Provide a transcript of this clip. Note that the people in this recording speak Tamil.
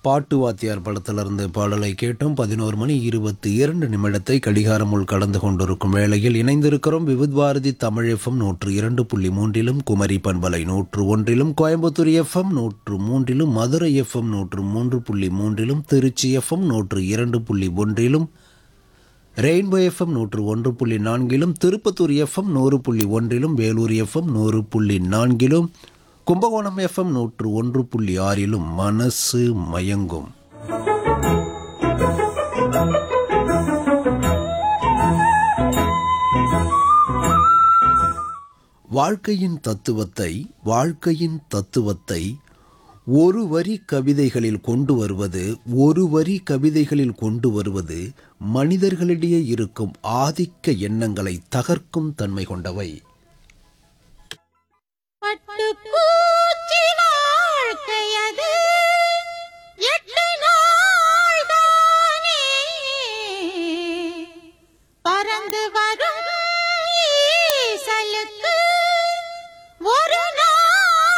பாட்டு வாத்தியார் படத்திலிருந்து பாடலை கேட்டோம் பதினோரு மணி இருபத்தி இரண்டு நிமிடத்தை கடிகாரமுள் கடந்து கொண்டிருக்கும் வேளையில் இணைந்திருக்கிறோம் விவித் பாரதி தமிழ் எஃப்எம் நூற்று இரண்டு புள்ளி மூன்றிலும் குமரி பண்பலை நூற்று ஒன்றிலும் கோயம்புத்தூர் எஃப்எம் நூற்று மூன்றிலும் மதுரை எஃப்எம் நூற்று மூன்று புள்ளி மூன்றிலும் திருச்சி எஃப்எம் நூற்று இரண்டு புள்ளி ஒன்றிலும் ரெயின்போ எஃப்எம் நூற்று ஒன்று புள்ளி நான்கிலும் திருப்பத்தூர் எஃப்எம் நூறு புள்ளி ஒன்றிலும் வேலூர் எஃப்எம் நூறு புள்ளி நான்கிலும் கும்பகோணம் எஃப்எம் நூற்று ஒன்று புள்ளி ஆறிலும் மனசு மயங்கும் வாழ்க்கையின் தத்துவத்தை வாழ்க்கையின் தத்துவத்தை ஒரு வரி கவிதைகளில் கொண்டு வருவது ஒரு வரி கவிதைகளில் கொண்டு வருவது மனிதர்களிடையே இருக்கும் ஆதிக்க எண்ணங்களை தகர்க்கும் தன்மை கொண்டவை பட்டுப்பூச்சி வாழ்க்கையது எட்டு நாள்தானே பறந்து வ